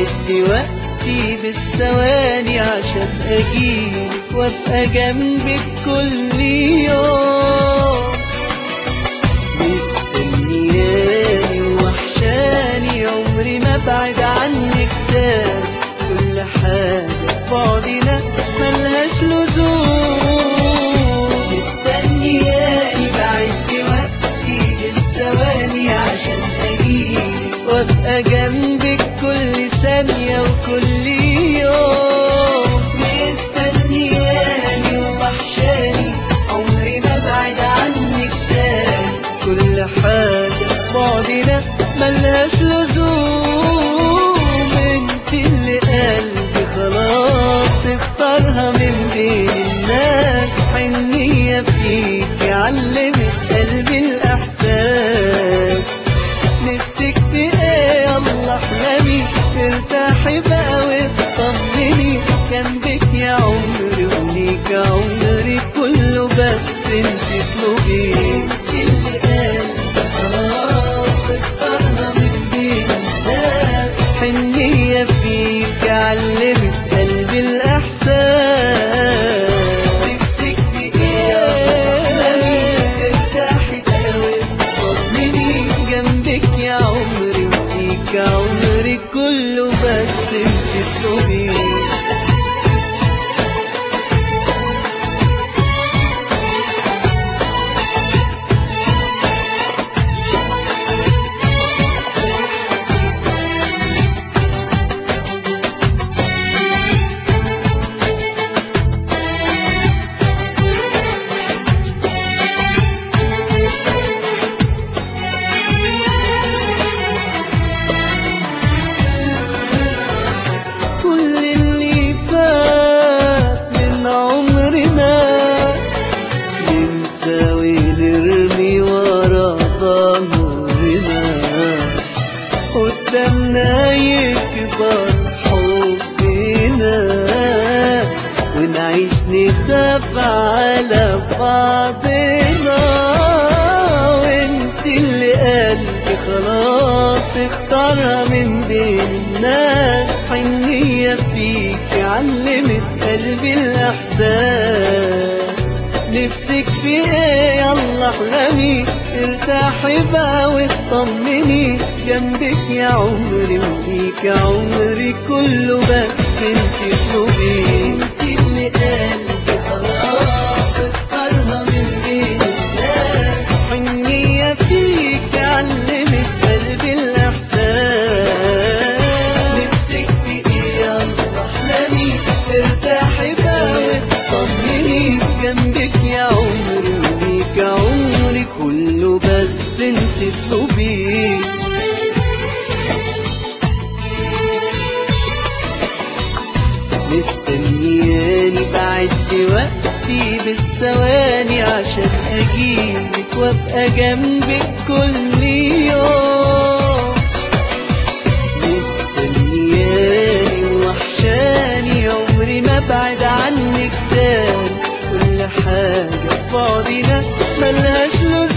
بعد وقتي بالثواني عشان اجيلك وابقى جنبك كل يوم مستنياني وحشاني عمري ما بعد عنك تاني كل حاجة بعدنا ملهاش لزوم مستنياني بعد وقتي بالثواني عشان اجيلك وابقى جنبك كل ثانية وكل يوم مستنياني ووحشاني عمري ما بعد عنك تاني كل حاجة بعدنا ملهاش لزوم انت اللي قلبي خلاص اختارها من بين الناس حنية فيك علمت قلبي الإحساس نفسك في ايه يلا احلمي ارتاحي بقى واطمني جنبك يا عمري وليك عمري كله بس انت اطلبي اللي قال خلاص اخترنا من بين الناس حنية فيك علمت قلبي الإحساس نفسك في ايه احلمي ارتاحي بقى واطمني جنبك يا عمري وليك عمري كله بس انت اطلبي كل اللي فات من عمرنا ننسى ونرمي ورا ظهرنا قدامنا يكبر حبنا ونعيش نخاف على بعضنا وانت اللي قلبي خلاص اختارها من بين الناس حنية فيك علمت قلبي الإحساس نفسك في ايه يلا احلمي ارتاحي بقى واطمني جنبك يا عمري وليك عمري كله بس انت اطلبي انت اللي قلبي خلاص اختارها من بين الناس حنية فيك علمت قلبي الإحساس نفسك في ايه يلا احلمي ارتاحي بقى واطمني جنبك يا عمري وليك عمري كله بس انت اطلبيه مستنياني بعد وقتي بالثواني عشان اجيلك وابقى جنبك كل يوم مستنياني وحشاني عمري ما بعد عنك تاني كل حاجة في بعدنا ملهاش لزوم